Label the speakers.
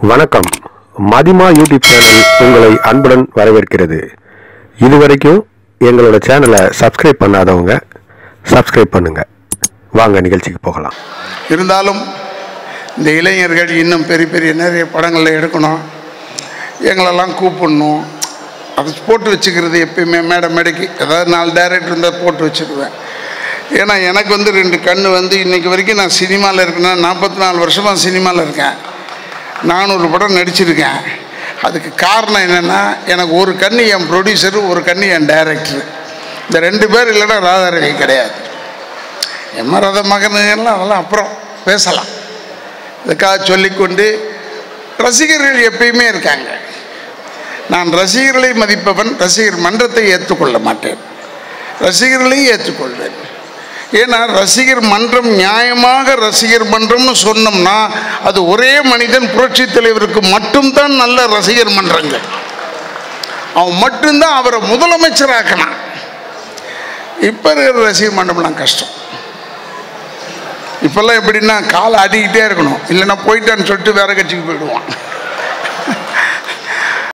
Speaker 1: வணக்கம் மதிமா YouTube channel உங்களை அன்புடன் வரவேற்கிறது இதுவரைக்கும் எங்களோட சேனலை சப்ஸ்கிரைப் பண்ணாதவங்க சப்ஸ்கிரைப் பண்ணுங்க வாங்க நிகழ்ச்சிக்கு போகலாம்
Speaker 2: இருந்தாலும் இந்த இளைஞர்கள் இன்னும் பெரிய பெரிய நிறைய படங்களில் எடுக்கணும் எங்களெல்லாம் கூப்பிடணும் அது போட்டு வச்சுக்கிறது எப்பயுமே மேடை மேடைக்கு ஏதாவது நாலு டைரக்டர் இருந்தால் போட்டு வச்சுருவேன் ஏன்னா எனக்கு வந்து ரெண்டு கண் வந்து இன்றைக்கி வரைக்கும் நான் சினிமாவில் இருக்கேன்னா நாற்பத்தி நாலு வருஷமாக சினிமாவில் இருக்கேன் நானூறு படம் நடிச்சிருக்கேன் அதுக்கு காரணம் என்னென்னா எனக்கு ஒரு கண்ணு என் ப்ரொடியூசர் ஒரு கண்ணு என் டைரக்டர் இந்த ரெண்டு பேர் இல்லைன்னா ராதாரவி கிடையாது எம்மரத மகனுங்கெல்லாம் அதெல்லாம் அப்புறம் பேசலாம் இதுக்காக சொல்லிக்கொண்டு ரசிகர்கள் எப்பயுமே இருக்காங்க நான் ரசிகர்களை மதிப்பவன் ரசிகர் மன்றத்தை ஏற்றுக்கொள்ள மாட்டேன் ரசிகர்களையும் ஏற்றுக்கொள்வேன் ஏன்னா ரசிகர் மன்றம் நியாயமாக ரசிகர் மன்றம்னு சொன்னோம்னா அது ஒரே மனிதன் புரட்சி தலைவருக்கு மட்டும்தான் நல்ல ரசிகர் மன்றங்கள் அவன் மட்டும்தான் அவரை முதலமைச்சராக்கினான் இப்போ இருக்கிற ரசிகர் மன்றம்லாம் கஷ்டம் இப்போல்லாம் எப்படின்னா காலை ஆடிக்கிட்டே இருக்கணும் இல்லைன்னா போயிட்டான்னு சொல்லிட்டு வேற கட்சிக்கு போயிடுவான்